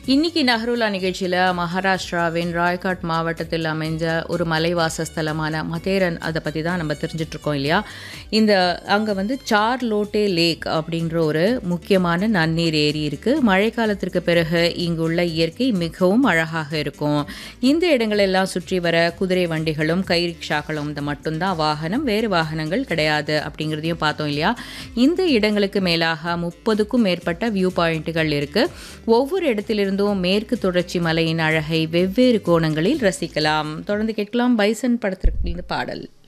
இன்னைக்கு நஹருலா நிகழ்ச்சியில் மகாராஷ்டிராவின் ராய்காட் மாவட்டத்தில் அமைஞ்ச ஒரு மலைவாசஸ்தலமான மதேரன் அதை பற்றி தான் நம்ம தெரிஞ்சுட்டு இருக்கோம் இல்லையா இந்த அங்கே வந்து சார் லோட்டே லேக் அப்படின்ற ஒரு முக்கியமான நன்னீர் ஏரி இருக்குது மழைக்காலத்திற்கு பிறகு இங்குள்ள இயற்கை மிகவும் அழகாக இருக்கும் இந்த இடங்களெல்லாம் சுற்றி வர குதிரை வண்டிகளும் கை ரிக்ஷாக்களும் இந்த மட்டும்தான் வாகனம் வேறு வாகனங்கள் கிடையாது அப்படிங்கிறதையும் பார்த்தோம் இல்லையா இந்த இடங்களுக்கு மேலாக முப்பதுக்கும் மேற்பட்ட வியூ பாயிண்ட்டுகள் இருக்குது ஒவ்வொரு இடத்திலிருந்தும் மேற்கு தொடர்ச்சி மலையின் அழகை வெவ்வேறு கோணங்களில் ரசிக்கலாம் தொடர்ந்து கேட்கலாம் பைசன் படத்திற்கு இந்த பாடல்